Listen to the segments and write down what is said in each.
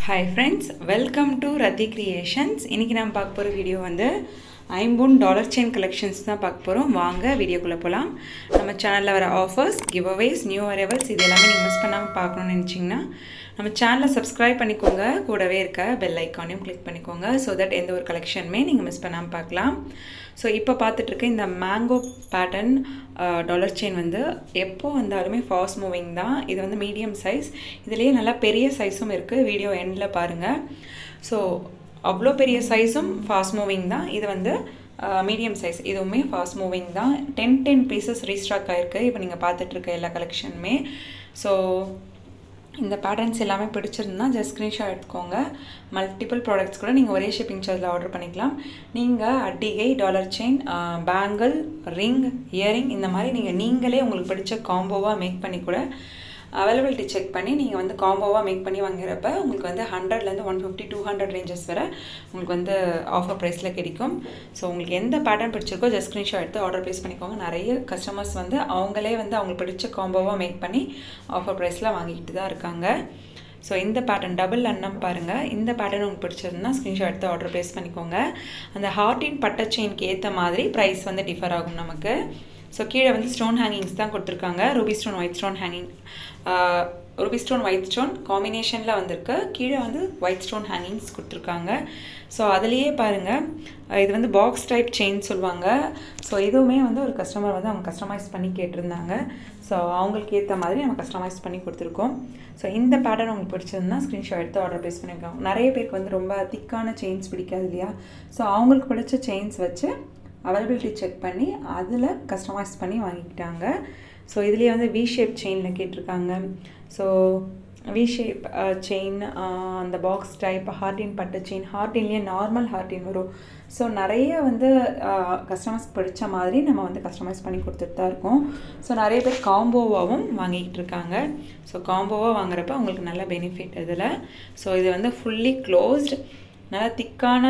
hi friends welcome to Rathi creations இன்றைக்கி நம்ம பார்க்க போகிற வீடியோ வந்து ஐம்பூன் டாலர் செயின் கலெக்ஷன்ஸ் தான் பார்க்க போகிறோம் வாங்க வீடியோக்குள்ளே போகலாம் நம்ம சேனலில் வர offers giveaways new arrivals இது எல்லாமே நீங்கள் மிஸ் பண்ணாமல் பார்க்கணும்னு நினச்சிங்கன்னா நம்ம சேனலை சப்ஸ்கிரைப் பண்ணிக்கோங்க கூடவே இருக்க பெல் ஐக்கானையும் கிளிக் பண்ணிக்கோங்க ஸோ தட் எந்த ஒரு கலெக்ஷனுமே நீங்கள் மிஸ் பண்ணாமல் பார்க்கலாம் ஸோ இப்போ பார்த்துட்ருக்க இந்த மேங்கோ பேட்டர்ன் டாலர் செயின் வந்து எப்போ வந்தாலுமே ஃபாஸ்ட் மூவிங் தான் இது வந்து மீடியம் சைஸ் இதுலேயே நல்லா பெரிய சைஸும் இருக்குது வீடியோ எண்டில் பாருங்கள் ஸோ அவ்வளோ பெரிய சைஸும் ஃபாஸ்ட் மூவிங் தான் இது வந்து மீடியம் சைஸ் இதுவுமே ஃபாஸ்ட் மூவிங் தான் டென் டென் பீசஸ் ரீஸ்டாக் ஆகிருக்கு இப்போ நீங்கள் பார்த்துட்ருக்க எல்லா கலெக்ஷனுமே ஸோ இந்த பேட்டர்ன்ஸ் எல்லாமே பிடிச்சிருந்தா ஜஸ்ட் ஸ்க்ரீன்ஷாட் எடுத்துக்கோங்க மல்டிபிள் ப்ராடக்ட்ஸ் கூட நீங்கள் ஒரே ஷிப்பிங் சார்ஜில் ஆர்டர் பண்ணிக்கலாம் நீங்கள் அட்டிகை dollar chain bangle ring earring இந்த மாதிரி நீங்கள் நீங்களே உங்களுக்கு பிடிச்ச காம்போவாக மேக் பண்ணி கூட அவைலபிலிட்டி செக் பண்ணி நீங்கள் வந்து காம்போவாக மேக் பண்ணி வாங்குறப்ப உங்களுக்கு வந்து ஹண்ட்ரட்லேருந்து one fifty two hundred ranges வரை உங்களுக்கு வந்து ஆஃபர் ப்ரைஸில் கிடைக்கும் ஸோ உங்களுக்கு எந்த பேட்டர்ன் பிடிச்சிருக்கோ ஜஸ்ட் ஸ்க்ரீன்ஷாட் எடுத்து ஆர்டர் ப்ளேஸ் பண்ணிக்கோங்க நிறைய கஸ்டமர்ஸ் வந்து அவங்களே வந்து அவங்களுக்கு பிடிச்ச காம்போவாக மேக் பண்ணி ஆஃபர் ப்ரைஸில் வாங்கிட்டு தான் இருக்காங்க ஸோ இந்த பேட்டர்ன் டபுள் அன்னம் பாருங்கள் இந்த பேட்டர்ன் உங்களுக்கு பிடிச்சிருந்தா ஸ்க்ரீன்ஷாட் எடுத்து ஆர்டர் ப்ளேஸ் பண்ணிக்கோங்க அந்த ஹார்டின் பட்டை செயின்க்கு ஏற்ற மாதிரி ப்ரைஸ் வந்து டிஃபர் ஆகும் நமக்கு ஸோ கீழே வந்து ஸ்டோன் ஹேங்கிங்ஸ் தான் கொடுத்துருக்காங்க ruby stone white stone hanging ruby stone white stone காம்பினேஷனில் வந்திருக்கு கீழே வந்து ஒயிட் ஸ்டோன் ஹேங்கிங்ஸ் கொடுத்துருக்காங்க ஸோ அதுலேயே பாருங்கள் இது வந்து பாக்ஸ் டைப் செயின் சொல்லுவாங்க ஸோ இதுவுமே வந்து ஒரு கஸ்டமர் வந்து அவங்க கஸ்டமைஸ் பண்ணி கேட்டிருந்தாங்க ஸோ அவங்களுக்கு ஏற்ற மாதிரி நம்ம கஸ்டமைஸ் பண்ணி கொடுத்துருக்கோம் ஸோ இந்த பேட்டர்ன் உங்களுக்கு பிடிச்சிருந்தா ஸ்க்ரீன்ஷாட் எடுத்து ஆர்டர் ப்ளேஸ் பண்ணியிருக்கோம் நிறைய பேருக்கு வந்து ரொம்ப திக்கான செயின்ஸ் பிடிக்காது இல்லையா ஸோ அவங்களுக்கு பிடிச்ச செயின்ஸ் வச்சு அவைலபிலிட்டி செக் பண்ணி அதில் கஸ்டமைஸ் பண்ணி வாங்கிக்கிட்டாங்க ஸோ இதுலேயே வந்து வி ஷேப் செயினில் கேட்டிருக்காங்க ஸோ வி ஷேப் செயின் அந்த பாக்ஸ் டைப் ஹார்டின் பட்டு செயின் ஹார்டின்லேயே நார்மல் ஹார்டின் வரும் ஸோ நிறைய வந்து கஸ்டமர்ஸ்க்கு பிடிச்ச மாதிரி நம்ம வந்து கஸ்டமைஸ் பண்ணி கொடுத்துட்டு தான் இருக்கோம் ஸோ நிறைய பேர் காம்போவாகவும் வாங்கிக்கிட்டு இருக்காங்க ஸோ காம்போவாக வாங்குறப்ப அவங்களுக்கு நல்ல பெனிஃபிட் இதில் ஸோ இது வந்து ஃபுல்லி க்ளோஸ்ட் நல்லா திக்கான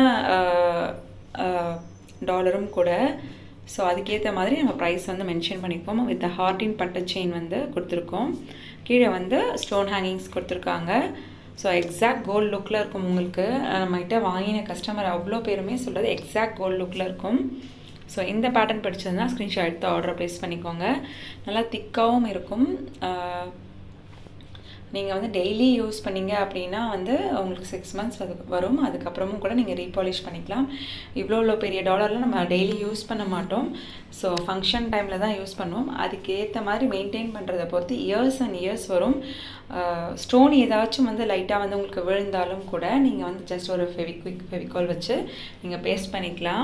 டாலரும் கூட ஸோ அதுக்கேற்ற மாதிரி நம்ம ப்ரைஸ் வந்து மென்ஷன் பண்ணியிருக்கோம் வித் ஹார்டின் பட்டு செயின் வந்து கொடுத்துருக்கோம் கீழே வந்து ஸ்டோன் ஹேங்கிங்ஸ் கொடுத்துருக்காங்க ஸோ எக்ஸாக்ட் கோல்டு லுக்கில் இருக்கும் உங்களுக்கு நம்மகிட்ட வாங்கின கஸ்டமர் அவ்வளோ பேருமே சொல்கிறது எக்ஸாக்ட் கோல்டு லுக்கில் இருக்கும் ஸோ இந்த பேட்டர்ன் பிடிச்சதுன்னா ஸ்க்ரீன்ஷாட் எடுத்து ஆர்டர் ப்ளேஸ் பண்ணிக்கோங்க நல்லா திக்காகவும் இருக்கும் நீங்கள் வந்து டெய்லி யூஸ் பண்ணீங்க அப்படின்னா வந்து உங்களுக்கு சிக்ஸ் மந்த்ஸ் அது வரும் அதுக்கப்புறமும் கூட நீங்கள் ரீபாலிஷ் பண்ணிக்கலாம் இவ்வளோ இவ்வளோ பெரிய டாலரில் நம்ம டெய்லி யூஸ் பண்ண மாட்டோம் ஸோ ஃபங்க்ஷன் டைமில் தான் யூஸ் பண்ணுவோம் அதுக்கு ஏற்ற மாதிரி மெயின்டைன் பண்ணுறதை பொறுத்து இயர்ஸ் அண்ட் இயர்ஸ் வரும் ஸ்டோன் ஏதாச்சும் வந்து லைட்டாக வந்து உங்களுக்கு விழுந்தாலும் கூட நீங்கள் வந்து ஜஸ்ட் ஒரு ஃபெவிக்விக் ஃபெவிகால் வச்சு நீங்கள் பேஸ்ட் பண்ணிக்கலாம்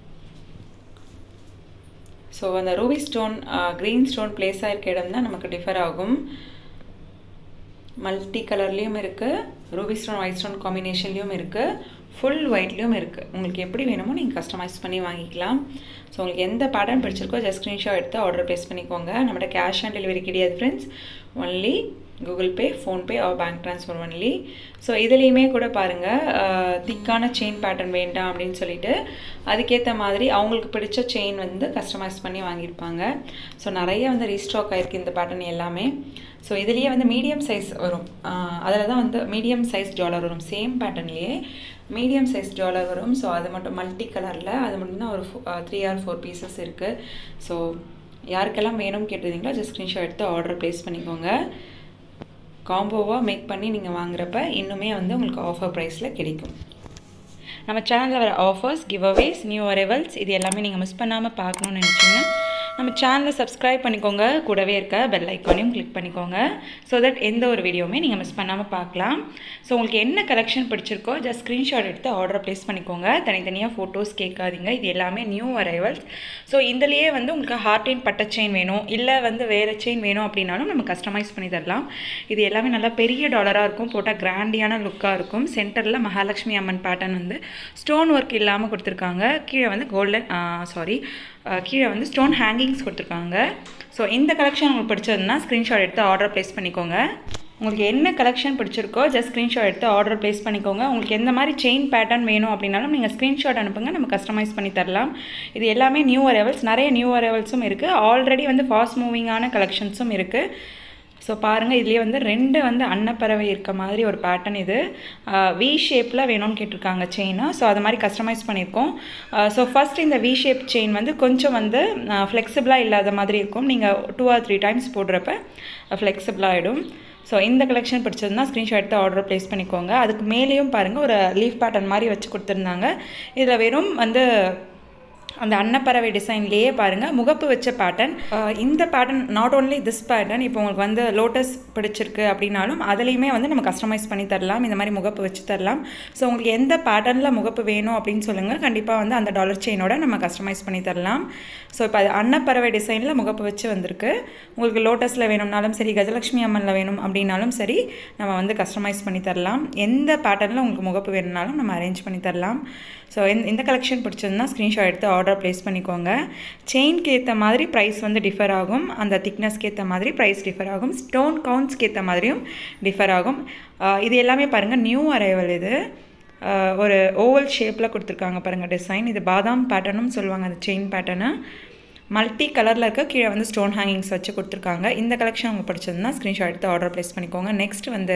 ஸோ அந்த ruby stone green stone place ஆகிருக்க இடம் தான் நமக்கு டிஃபர் ஆகும் மல்டி கலர்லேயும் இருக்குது ரூபி ஸ்டோன் ஒயிட் ஸ்டோன் காம்பினேஷன்லேயும் இருக்குது ஃபுல் ஒயிட்லேயும் இருக்குது உங்களுக்கு எப்படி வேணுமோ நீங்கள் கஸ்டமைஸ் பண்ணி வாங்கிக்கலாம் ஸோ உங்களுக்கு எந்த பேட்டர்ன் பிடிச்சிருக்கோ ஜஸ்ட் ஸ்க்ரீன்ஷாட் எடுத்து ஆர்டர் ப்ளேஸ் பண்ணிக்கோங்க நம்மகிட்ட கேஷ் ஆன் டெலிவரி கிடையாது friends only Google Pay PhonePe or bank transfer only so இதுலேயுமே கூட பாருங்கள் திக்கான செயின் பேட்டர்ன் வேண்டாம் அப்படின்னு சொல்லிட்டு அதுக்கேற்ற மாதிரி அவங்களுக்கு பிடிச்ச செயின் வந்து கஸ்டமைஸ் பண்ணி வாங்கியிருப்பாங்க ஸோ நிறைய வந்து ரீஸ்டாக் ஆகிருக்கு இந்த பேட்டர்ன் எல்லாமே ஸோ இதுலேயே வந்து மீடியம் சைஸ் வரும் அதில் தான் வந்து மீடியம் சைஸ் டாலர் வரும் சேம் பேட்டர்ன்லேயே மீடியம் சைஸ் டாலர் வரும் ஸோ அது மட்டும் மல்டி கலரில் அது மட்டும் தான் ஒரு த்ரீ ஆர் ஃபோர் பீசஸ் இருக்குது ஸோ யாருக்கெல்லாம் வேணும்னு கேட்டிருந்தீங்களோ ஜஸ்ட் ஸ்க்ரீன்ஷாட் எடுத்து ஆர்டர் ப்ளேஸ் பண்ணிக்கோங்க காம்போவாக மேக் பண்ணி நீங்கள் வாங்குறப்ப இன்னுமே வந்து உங்களுக்கு ஆஃபர் ப்ரைஸில் கிடைக்கும் நம்ம சேனலில் வர offers giveaways new arrivals இது எல்லாமே நீங்கள் மிஸ் பண்ணாமல் பார்க்கணுன்னு நினச்சிங்கன்னா நம்ம சேனலை சப்ஸ்கிரைப் பண்ணிக்கோங்க கூடவே இருக்க பெல் ஐக்கானையும் கிளிக் பண்ணிக்கோங்க ஸோ தட் எந்த ஒரு வீடியோவுமே நீங்கள் மிஸ் பண்ணாமல் பார்க்கலாம் ஸோ உங்களுக்கு என்ன கலெக்ஷன் பிடிச்சிருக்கோ ஜஸ்ட் ஸ்க்ரீன்ஷாட் எடுத்து ஆர்டர் ப்ளேஸ் பண்ணிக்கோங்க தனித்தனியாக ஃபோட்டோஸ் கேட்காதீங்க இது எல்லாமே நியூ அரைவல்ஸ் ஸோ இதுலேயே வந்து உங்களுக்கு ஹார்ட் அண்ட் பட்டை செயின் வேணும் இல்லை வந்து வேறு செயின் வேணும் அப்படின்னாலும் நம்ம கஸ்டமைஸ் பண்ணி தரலாம் இது எல்லாமே நல்லா பெரிய டாலராக இருக்கும் போட்டால் கிராண்டியான லுக்காக இருக்கும் சென்டரில் மகாலட்சுமி அம்மன் பேட்டர்ன் வந்து ஸ்டோன் ஒர்க் இல்லாமல் கொடுத்துருக்காங்க கீழே வந்து கோல்டன் சாரி கீழே வந்து ஸ்டோன் ஹேங்கிங்ஸ் கொடுத்துருக்காங்க ஸோ இந்த கலெக்ஷன் உங்களுக்கு பிடிச்சதுன்னா ஸ்க்ரீன்ஷாட் எடுத்து ஆர்டர் ப்ளேஸ் பண்ணிக்கோங்க உங்களுக்கு என்ன கலெக்ஷன் பிடிச்சிருக்கோ ஜஸ்ட் ஸ்க்ரீன்ஷாட் எடுத்து ஆர்டர் ப்ளேஸ் பண்ணிக்கோங்க உங்களுக்கு எந்த மாதிரி செயின் பேட்டர்ன் வேணும் அப்படின்னாலும் நீங்கள் ஸ்க்ரீன்ஷாட் அனுப்புங்க நம்ம கஸ்டமைஸ் பண்ணி தரலாம் இது எல்லாமே நியூ அரைவல்ஸ் நிறைய நியூ அரைவல்ஸும் இருக்குது ஆல்ரெடி வந்து ஃபாஸ்ட் மூவிங்கான கலெக்ஷன்ஸும் இருக்குது ஸோ பாருங்கள் இதுலேயே வந்து ரெண்டு வந்து அன்னப்பறவை இருக்க மாதிரி ஒரு பேட்டர்ன் இது வி ஷேப்பில் வேணும்னு கேட்டிருக்காங்க செயினை ஸோ அது மாதிரி கஸ்டமைஸ் பண்ணியிருக்கோம் ஸோ ஃபஸ்ட் இந்த வி ஷேப் செயின் வந்து கொஞ்சம் வந்து ஃப்ளெக்சிபிளாக இல்லாத மாதிரி இருக்கும் நீங்கள் டூ ஆர் த்ரீ டைம்ஸ் போடுறப்ப ஃப்ளெக்சிபிளாக ஆகிடும் ஸோ இந்த கலெக்ஷன் பிடிச்சதுன்னா ஸ்க்ரீன்ஷாட் எடுத்து ஆர்டர் ப்ளேஸ் பண்ணிக்கோங்க அதுக்கு மேலேயும் பாருங்கள் ஒரு லீஃப் பேட்டர்ன் மாதிரி வச்சு கொடுத்துருந்தாங்க இதில் வெறும் வந்து அந்த அன்னப்பறவை டிசைன்லேயே பாருங்கள் முகப்பு வச்ச பேட்டர்ன் இந்த pattern not only this pattern இப்போ உங்களுக்கு வந்து லோட்டஸ் பிடிச்சிருக்கு அப்படின்னாலும் அதுலேயுமே வந்து நம்ம கஸ்டமைஸ் பண்ணி தரலாம் இந்த மாதிரி முகப்பு வச்சு தரலாம் ஸோ உங்களுக்கு எந்த பேட்டர்னில் முகப்பு வேணும் அப்படின்னு சொல்லுங்கள் கண்டிப்பாக வந்து அந்த டாலர் செயினோட நம்ம கஸ்டமைஸ் பண்ணி தரலாம் ஸோ இப்போ அது அன்னப்பறவை டிசைனில் முகப்பு வச்சு வந்திருக்கு உங்களுக்கு லோட்டஸில் வேணும்னாலும் சரி கஜலட்சுமி அம்மனில் வேணும் அப்படின்னாலும் சரி நம்ம வந்து கஸ்டமைஸ் பண்ணி தரலாம் எந்த பேட்டர்னில் உங்களுக்கு முகப்பு வேணும்னாலும் நம்ம அரேஞ்ச் பண்ணி தரலாம் ஸோ இந்த கலெக்ஷன் பிடிச்சதுன்னா ஸ்க்ரீன்ஷாட் எடுத்து ஆர்டர் ப்ளேஸ் பண்ணிக்கோங்க செயின்க்கு ஏற்ற மாதிரி ப்ரைஸ் வந்து டிஃபர் ஆகும் அந்த திக்னஸ்க்கு ஏற்ற மாதிரி ப்ரைஸ் டிஃபர் ஆகும் ஸ்டோன் கவுண்ட்ஸ்க்கு ஏற்ற மாதிரியும் டிஃபர் ஆகும் இது எல்லாமே பாருங்கள் நியூ அரைவல் இது ஒரு ஓவல் ஷேப்பில் கொடுத்துருக்காங்க பாருங்கள் டிசைன் இது பாதாம் பேட்டர்னும் சொல்லுவாங்க அந்த செயின் பேட்டர்னு மல்டி கலரில் இருக்க கீழே வந்து ஸ்டோன் ஹேங்கிங்ஸ் வச்சு கொடுத்துருக்காங்க இந்த கலெக்ஷன் அவங்க பிடிச்சதுன்னா ஸ்க்ரீன்ஷாட் எடுத்து ஆர்டர் ப்ளேஸ் பண்ணிக்கோங்க நெக்ஸ்ட் வந்து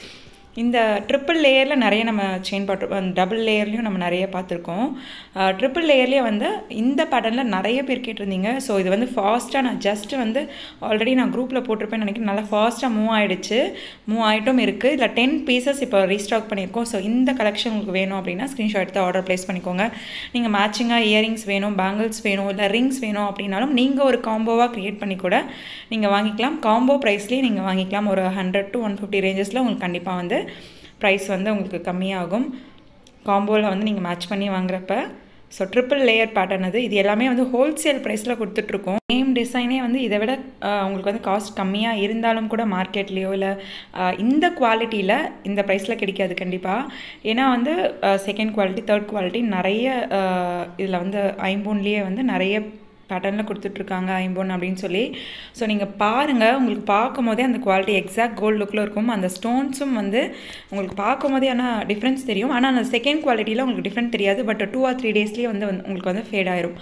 இந்த ட்ரிப்பிள் லேயரில் நிறைய நம்ம செயின் பாட்டு டபுள் லேயர்லேயும் நம்ம நிறைய பார்த்துருக்கோம் ட்ரிப்பிள் லேயர்லேயே வந்து இந்த பேட்டர்னில் நிறைய பேர் கேட்டிருந்தீங்க ஸோ இது வந்து ஃபாஸ்ட்டாக நான் ஜஸ்ட்டு வந்து ஆல்ரெடி நான் குரூப்பில் போட்டிருப்பேன் நினைக்கிறேன் நல்லா ஃபாஸ்ட்டாக மூவ் ஆகிடுச்சு மூவ் ஆகிட்டும் இருக்குது இதில் டென் பீசஸ் இப்போ ரீஸ்டாக் பண்ணியிருக்கோம் ஸோ இந்த கலெக்ஷன் உங்களுக்கு வேணும் அப்படின்னா ஸ்க்ரீன்ஷாட் எடுத்து ஆர்டர் ப்ளேஸ் பண்ணிக்கோங்க நீங்கள் மேட்சிங்காக இயரிங்ஸ் வேணும் பேங்கிள்ஸ் வேணும் இல்லை ரிங்ஸ் வேணும் அப்படின்னாலும் நீங்கள் ஒரு காம்போவாக க்ரியேட் பண்ணி கூட நீங்கள் வாங்கிக்கலாம் காம்போ ப்ரைஸ்லேயே நீங்கள் வாங்கிக்கலாம் ஒரு ஹண்ட்ரட் டு ஒன் ஃபிஃப்டி ரேஞ்சஸில் உங்களுக்கு கண்டிப்பாக வந்து ப்ரைஸ் வந்து உங்களுக்கு கம்மியாகும் காம்போவில் வந்து நீங்கள் மேட்ச் பண்ணி வாங்குறப்ப ஸோ ட்ரிப்பிள் லேயர் பேட்டர்ன் அது இது எல்லாமே வந்து ஹோல்சேல் ப்ரைஸில் கொடுத்துட்ருக்கோம் சேம் டிசைனே வந்து இதை விட உங்களுக்கு வந்து காஸ்ட் கம்மியாக இருந்தாலும் கூட மார்க்கெட்லேயோ இல்லை இந்த குவாலிட்டியில் இந்த ப்ரைஸில் கிடைக்காது கண்டிப்பாக ஏன்னா வந்து செகண்ட் குவாலிட்டி தேர்ட் குவாலிட்டி நிறைய இதில் வந்து ஐம்பூன்லேயே வந்து நிறைய பேட்டர்னில் கொடுத்துட்ருக்காங்க ஐம்போன் அப்படின்னு சொல்லி ஸோ நீங்கள் பாருங்கள் உங்களுக்கு பார்க்கும் போதே அந்த குவாலிட்டி எக்ஸாக்ட் கோல்டு லுக்கில் இருக்கும் அந்த ஸ்டோன்ஸும் வந்து உங்களுக்கு பார்க்கும் போதே ஆனால் டிஃப்ரென்ஸ் தெரியும் ஆனால் அந்த செகண்ட் குவாலிட்டியில் உங்களுக்கு டிஃப்ரெண்ட் தெரியாது பட் டூ ஆர் த்ரீ டேஸ்லேயே வந்து உங்களுக்கு வந்து ஃபேட் ஆயிரும்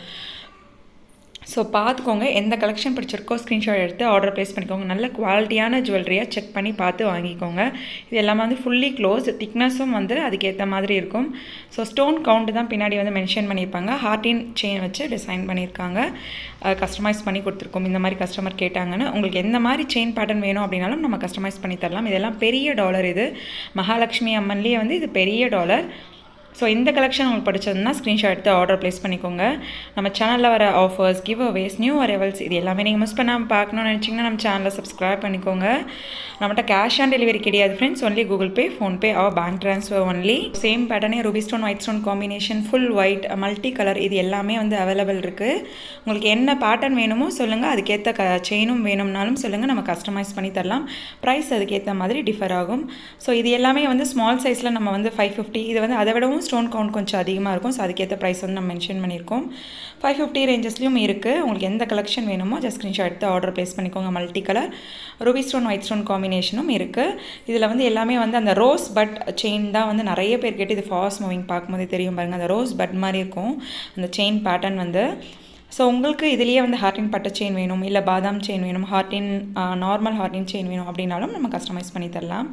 ஸோ பார்த்துக்கோங்க எந்த கலெக்ஷன் பிடிச்சிருக்கோ ஸ்க்ரீன்ஷாட் எடுத்து ஆர்டர் ப்ளேஸ் பண்ணிக்கோங்க நல்ல குவாலிட்டியான ஜுவல்லரியாக செக் பண்ணி பார்த்து வாங்கிக்கோங்க இது எல்லாமே வந்து ஃபுல்லி க்ளோஸ் திக்னஸும் வந்து அதுக்கேற்ற மாதிரி இருக்கும் ஸோ ஸ்டோன் கவுண்ட் தான் பின்னாடி வந்து மென்ஷன் பண்ணியிருப்பாங்க ஹார்டின் செயின் வச்சு டிசைன் பண்ணியிருக்காங்க கஸ்டமைஸ் பண்ணி கொடுத்துருக்கோம் இந்த மாதிரி கஸ்டமர் கேட்டாங்கன்னு உங்களுக்கு எந்த மாதிரி செயின் பேட்டர்ன் வேணும் அப்படின்னாலும் நம்ம கஸ்டமைஸ் பண்ணி தரலாம் இதெல்லாம் பெரிய டாலர் இது மகாலட்சுமி அம்மன்லேயே வந்து இது பெரிய டாலர் ஸோ இந்த கலெக்ஷன் உங்களுக்கு பிடிச்சதுன்னா ஸ்க்ரீன்ஷாட் எடுத்து ஆர்டர் ப்ளேஸ் பண்ணிக்கோங்க நம்ம சேனலில் வர offers giveaways new arrivals இது எல்லாமே நீங்கள் மிஸ் பண்ணாமல் பார்க்கணும்னு நினச்சிங்கன்னா நம்ம சேனலை சப்ஸ்கிரைப் பண்ணிக்கோங்க நம்மகிட்ட கேஷ் ஆன் டெலிவரி கிடையாது friends only Google Pay PhonePe or bank transfer only same பேட்டர்னே ruby stone white stone combination full white multi colour இது எல்லாமே வந்து அவைலபிள் இருக்குது உங்களுக்கு என்ன பேட்டர்ன் வேணுமோ சொல்லுங்கள் அதுக்கேற்ற க செயினும் வேணும்னாலும் சொல்லுங்கள் நம்ம கஸ்டமைஸ் பண்ணி தரலாம் ப்ரைஸ் அதுக்கேற்ற மாதிரி டிஃபர் ஆகும் ஸோ இது எல்லாமே வந்து ஸ்மால் சைஸில் நம்ம வந்து ஃபைவ் ஃபிஃப்டி இது வந்து அதை விடவும் ஸ்டோன் கவுண்ட் கொஞ்சம் அதிகமாக இருக்கும் ஸோ அதுக்கேற்ற ப்ரைஸ் வந்து நம்ம மென்ஷன் பண்ணியிருக்கோம் ஃபைவ் ஃபிஃப்டி ரேஞ்சஸ்லையும் இருக்குது உங்களுக்கு எந்த கலெக்ஷன் வேணுமோ ஜஸ்ட் ஸ்க்ரீன்ஷாட் எடுத்து ஆர்டர் ப்ளேஸ் பண்ணிக்கோங்க multi colour ruby stone white stone காம்பினேஷனும் இருக்குது இதில் வந்து எல்லாமே வந்து அந்த ரோஸ் பட் செயின் தான் வந்து நிறைய பேர் கேட்டு இது ஃபாஸ்ட் மூவிங் பார்க்கும்போதே தெரியும் பாருங்கள் அந்த ரோஸ் பட் மாதிரி இருக்கும் அந்த செயின் பேட்டர்ன் வந்து ஸோ உங்களுக்கு இதுலேயே வந்து ஹார்டின் பட்டை செயின் வேணும் இல்லை பாதாம் செயின் வேணும் ஹார்டின் நார்மல் ஹார்டின் செயின் வேணும் அப்படின்னாலும் நம்ம கஸ்டமைஸ் பண்ணி தரலாம்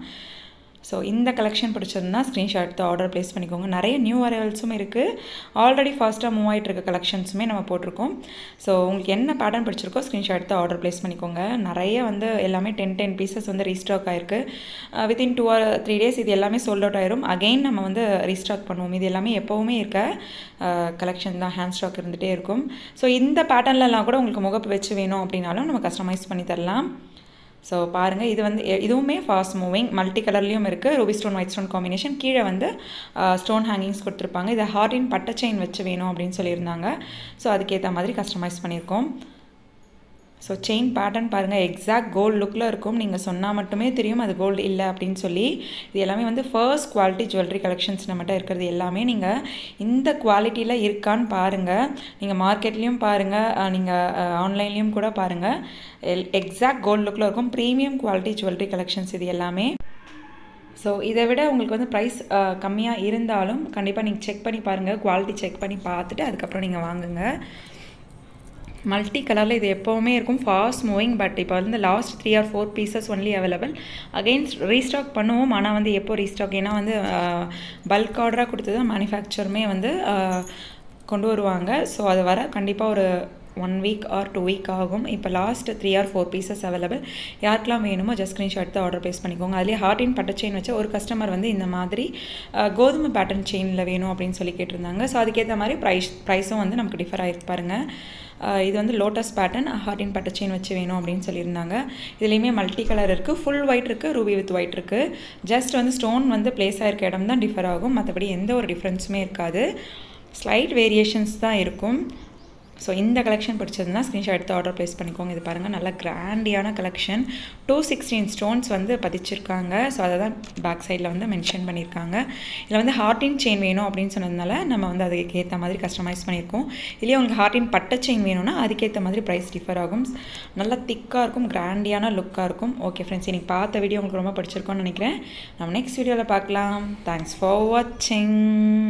ஸோ இந்த கலெக்ஷன் பிடிச்சதுன்னா ஸ்க்ரீன்ஷாட் எடுத்து ஆர்டர் ப்ளேஸ் பண்ணிக்கோங்க நிறைய நியூ அரைவல்ஸும் இருக்குது ஆல்ரெடி ஃபாஸ்ட்டாக மூவ் ஆகிட்டு இருக்க கலெக்ஷன்ஸுமே நம்ம போட்டிருக்கோம் ஸோ உங்களுக்கு என்ன பேட்டர்ன் பிடிச்சிருக்கோ ஸ்க்ரீன்ஷாட் எடுத்து ஆர்டர் ப்ளேஸ் பண்ணிக்கோங்க நிறைய வந்து எல்லாமே டென் டென் பீசஸ் வந்து ரீஸ்டாக் ஆயிருக்கு within two or three days இது எல்லாமே சோல்ட் அவுட் ஆயிரும் அகெயின் நம்ம வந்து ரீஸ்டாக் பண்ணுவோம் இது எல்லாமே எப்போவுமே இருக்க கலெக்ஷன் தான் ஹேண்ட் ஸ்டாக் இருந்துகிட்டே இருக்கும் ஸோ இந்த பேட்டர்ன்லலாம் கூட உங்களுக்கு முகப்பு வச்சு வேணும் அப்படின்னாலும் நம்ம கஸ்டமைஸ் பண்ணி தரலாம் ஸோ பாருங்கள் இது வந்து இதுவுமே ஃபாஸ்ட் மூவிங் மல்டி கலர்லேயும் இருக்குது ruby stone white stone combination கீழே வந்து ஸ்டோன் ஹேங்கிங்ஸ் கொடுத்துருப்பாங்க இதை ஹார்டின் பட்டை செயின் வச்சு வேணும் அப்படின்னு சொல்லியிருந்தாங்க ஸோ அதுக்கேற்ற மாதிரி கஸ்டமைஸ் பண்ணியிருக்கோம் ஸோ செயின் பேட்டர்ன் பாருங்கள் எக்ஸாக்ட் கோல்டு லுக்கில் இருக்கும் நீங்கள் சொன்னால் மட்டுமே தெரியும் அது கோல்டு இல்லை அப்படின்னு சொல்லி இது எல்லாமே வந்து ஃபர்ஸ்ட் குவாலிட்டி ஜுவல்லரி கலெக்ஷன்ஸ் நம்மகிட்ட இருக்கிறது எல்லாமே நீங்கள் இந்த குவாலிட்டியில் இருக்கான்னு பாருங்கள் நீங்கள் மார்க்கெட்லேயும் பாருங்கள் நீங்கள் ஆன்லைன்லேயும் கூட பாருங்கள் எக்ஸாக்ட் கோல்டு லுக்கில் இருக்கும் ப்ரீமியம் குவாலிட்டி ஜுவல்லரி கலெக்ஷன்ஸ் இது எல்லாமே ஸோ இதை விட உங்களுக்கு வந்து ப்ரைஸ் கம்மியாக இருந்தாலும் கண்டிப்பாக நீங்கள் செக் பண்ணி பாருங்கள் குவாலிட்டி செக் பண்ணி பார்த்துட்டு அதுக்கப்புறம் நீங்கள் வாங்குங்க மல்டி கலரில் இது எப்போவுமே இருக்கும் ஃபாஸ்ட் மூவிங் பட் இப்போ வந்து last three or four pieces only available again restock பண்ணுவோம் ஆனால் வந்து எப்போ ரீஸ்டாக் ஏன்னா வந்து பல்க் ஆர்டராக கொடுத்து தான் மேனுஃபேக்சருமே வந்து கொண்டு வருவாங்க ஸோ அது வர கண்டிப்பாக ஒரு one week or two week ஆகும் இப்போ last three or four pieces available யாருக்கெல்லாம் வேணுமோ ஜஸ்ட் ஸ்க்ரீன்ஷாட் எடுத்து ஆர்டர் ப்ளேஸ் பண்ணிக்கோங்க அதுலேயே ஹார்டின் பட்ட செயின் வச்ச ஒரு கஸ்டமர் வந்து இந்த மாதிரி கோதுமை பேட்டர்ன் செயினில் வேணும் அப்படின்னு சொல்லி கேட்டிருந்தாங்க ஸோ அதுக்கேற்ற மாதிரி ப்ரைஸ் ப்ரைஸும் வந்து நமக்கு டிஃபர் ஆகிருக்கு பாருங்கள் இது வந்து லோட்டஸ் பேட்டர்ன் ஹார்டின் பட்ட செயின் வச்சு வேணும் அப்படின்னு சொல்லியிருந்தாங்க இதுலேயுமே மல்டி கலர் இருக்குது ஃபுல் ஒயிட் இருக்குது ரூபி வித் ஒயிட் இருக்குது ஜஸ்ட் வந்து ஸ்டோன் வந்து பிளேஸ் ஆகிருக்க இடம் தான் டிஃபர் ஆகும் மற்றபடி எந்த ஒரு டிஃப்ரென்ஸுமே இருக்காது ஸ்லைட் வேரியேஷன்ஸ் தான் இருக்கும் ஸோ இந்த கலெக்ஷன் பிடிச்சதுன்னா ஸ்க்ரீன்ஷாட் எடுத்து ஆர்டர் ப்ளேஸ் பண்ணிக்கோங்க இது பாருங்கள் நல்லா கிராண்டியான கலெக்ஷன் டூ சிக்ஸ்டீன் ஸ்டோன்ஸ் வந்து பதிச்சிருக்காங்க ஸோ அதை தான் பேக் சைடில் வந்து மென்ஷன் பண்ணியிருக்காங்க இதில் வந்து ஹார்டின் செயின் வேணும் அப்படின்னு சொன்னதுனால நம்ம வந்து அதுக்கு ஏற்ற மாதிரி கஸ்டமைஸ் பண்ணியிருக்கோம் இல்லையே உங்களுக்கு ஹார்டின் பட்ட செயின் வேணும்னா அதுக்கேற்ற மாதிரி ப்ரைஸ் டிஃபர் ஆகும் நல்லா திக்காக இருக்கும் கிராண்டியான லுக்காக இருக்கும் ஓகே ஃப்ரெண்ட்ஸ் இன்றைக்கி பார்த்த வீடியோ உங்களுக்கு ரொம்ப பிடிச்சிருக்கோன்னு நினைக்கிறேன் நம்ம நெக்ஸ்ட் வீடியோவில் பார்க்கலாம் தேங்க்ஸ் ஃபார் வாட்சிங்